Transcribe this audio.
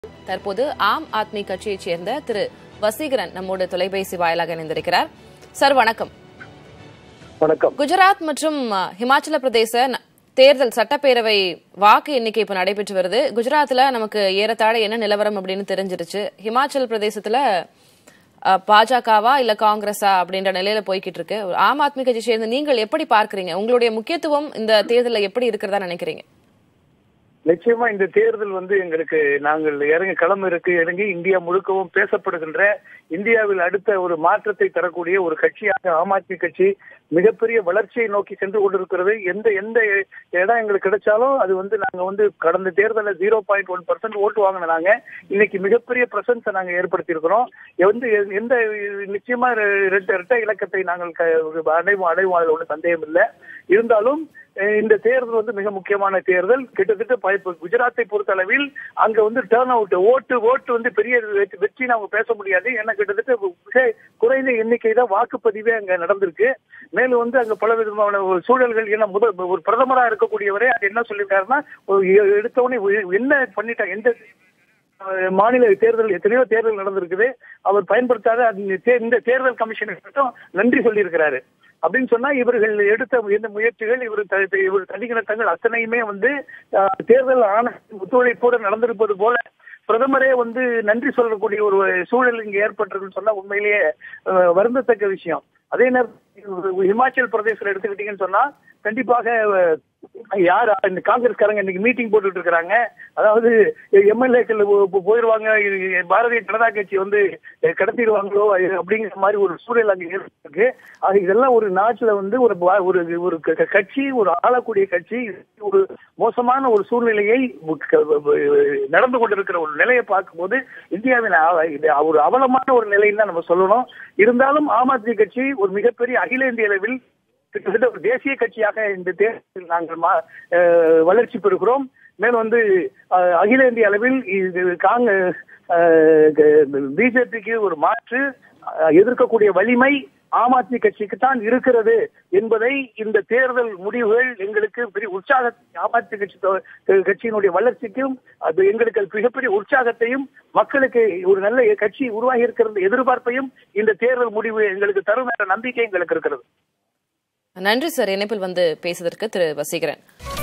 தற்போது ஆம் ஆத்மி கட்சியைச் சேர்ந்த திரு வசீகரன் நம்மோடு தொலைபேசி வாயிலாக இணைந்திருக்கிறார் சார் வணக்கம் வணக்கம் குஜராத் மற்றும் அ, ஹிமாச்சல பிரதேச ந- தேர்தல் சட்டப்பேரவை வாக்கு எண்ணிக்கை இப்ப நடைபெற்று வருது குஜராத்ல நமக்கு ஏறத்தாழ என்ன நிலவரம் அப்படின்னு தெரிஞ்சிருச்சு ஹிமாச்சல் பிரதேசத்துல அ, பாஜகவா இல்ல காங்கிரஸா அப்படின்ற நிலையில போய்கிட்டு இருக்கு ஆம் ஆத்மி கட்சி சேர்ந்த நீங்கள் எப்படி பார்க்கறீங்க உங்களுடைய முக்கியத்துவம் இந்த தேர்தலில் எப்படி இருக்கிறதா நினைக்கிறீங்க நிச்சயமா இந்த தேர்தல் வந்து எங்களுக்கு நாங்கள் இறங்கி களம் இருக்கு இறங்கி இந்தியா முழுக்கவும் பேசப்படுகின்ற இந்தியாவில் அடுத்த ஒரு மாற்றத்தை தரக்கூடிய ஒரு கட்சியாக ஆம் ஆத்மி கட்சி மிகப்பெரிய வளர்ச்சியை நோக்கி சென்று கொண்டிருக்கிறது எந்த எந்த இடம் எங்களுக்கு கிடைச்சாலும் அது வந்து நாங்க வந்து கடந்த தேர்தலில் ஜீரோ பாயிண்ட் ஒன் பர்சன்ட் ஓட்டு வாங்கின நாங்க இன்னைக்கு மிகப்பெரிய பிரசன்ஸை நாங்க ஏற்படுத்தி இருக்கிறோம் எந்த எந்த நிச்சயமா இரட்டை இரட்டை இலக்கத்தை நாங்கள் க- அடைவோம் அடைவோம் அதுல ஒன்றும் சந்தேகம் இல்லை இருந்தாலும் அஹ் இந்த தேர்தல் வந்து மிக முக்கியமான தேர்தல் கிட்டத்தட்ட ப- இப்ப குஜராத்தை பொறுத்தளவில் அங்க வந்து டேர்ன் அவுட் ஓட்டு ஓட்டு வந்து பெரிய வெற்றி- வெற்றின்னு அவங்க பேச முடியாது ஏன்னா கிட்டத்தட்ட மிக குறைந்த எண்ணிக்கை தான் வாக்குப்பதிவே அங்க நடந்திருக்கு மேலும் வந்து அங்க பல விதமான ஒரு சூழல்கள் ஏன்னா முதல் ஒரு பிரதமரா இருக்கக்கூடியவரே அது என்ன சொல்லியிருக்காருன்னா ஒரு எ- எடுத்தவொடனே ஒரு என்ன பண்ணிட்டாங்க எந்த அஹ் மாநில தேர்தல் எத்தனையோ தேர்தல் நடந்திருக்குது அவர் பயன்படுத்தாத அந்த தே- இந்த தேர்தல் கமிஷனுக்கு மட்டும் நன்றி சொல்லியிருக்கிறாரு அப்படின்னு சொன்னா இவர்கள் எடுத்த இந்த முயற்சிகள் இவர் த- த- இவர் தனிக்கிணத்தங்கள் அத்தனையுமே வந்து அஹ், தேர்தல் ஆணை ஒத்துழைப்போடு நடந்திருப்பது போல பிரதமரே வந்து நன்றி சொல்லக்கூடிய ஒரு சூழல் இங்க ஏற்பட்டிருக்குன்னு சொன்னா உண்மையிலேயே அஹ், வருந்தத்தக்க விஷயம் அதே நேரம் இமாச்சல் பிரதேசத்துல எடுத்துக்கிட்டீங்கன்னு சொன்னா கண்டிப்பாக அஹ், யார் இந்த காங்கிரஸ்காரங்க இன்னைக்கு மீட்டிங் போட்டுட்டு இருக்காங்க அதாவது எம்எல்ஏக்கள் போயிருவாங்க இது பாரதிய ஜனதா கட்சி வந்து கடத்திடுவாங்களோ அது அப்படிங்கிற மாதிரி ஒரு சூழல் அங்க இருக்கு அது இதெல்லாம் ஒரு நாட்டுல வந்து ஒரு பா- ஒரு ஒரு க- க- கட்சி ஒரு ஆளக்கூடிய கட்சி ஒரு மோசமான ஒரு சூழ்நிலையை க- நடந்து கொண்டிருக்கிற ஒரு நிலையை பார்க்கும்போது இந்தியாவின் அவ- இது ஒரு அவலமான ஒரு நிலைன்னு தான் நம்ம சொல்லணும் இருந்தாலும் ஆம் ஆத்மி கட்சி ஒரு மிகப்பெரிய அகில இந்திய அளவில் கிட்டத்தட்ட ஒரு தேசிய கட்சியாக இந்த தேர்தலில் நாங்கள் மா- அஹ் வளர்ச்சி பெறுகிறோம் மேலும் வந்து அஹ், அகில இந்திய அளவில் இது காங்கிரஸ் பிஜேபிக்கு ஒரு மாற்று அஹ், எதிர்க்கக்கூடிய வலிமை ஆம் ஆத்மி கட்சிக்கு தான் இருக்கிறது என்பதை இந்த தேர்தல் முடிவுகள் எங்களுக்கு பெரிய உற்சாகத்தை ஆம் ஆத்மி கட்சி தொ- கட்சியினுடைய வளர்ச்சிக்கும் அது எங்களுக்கு அது மிகப்பெரிய உற்சாகத்தையும் மக்களுக்கு ஒரு நல்ல கட்சி உருவாகி இருக்கிற எதிர்பார்ப்பையும் இந்த தேர்தல் முடிவு எங்களுக்கு தரும் என்ற நம்பிக்கை எங்களுக்கு இருக்கிறது நன்றி சார் இணைப்பில் வந்து பேசுவதற்கு திரு வசீகரன்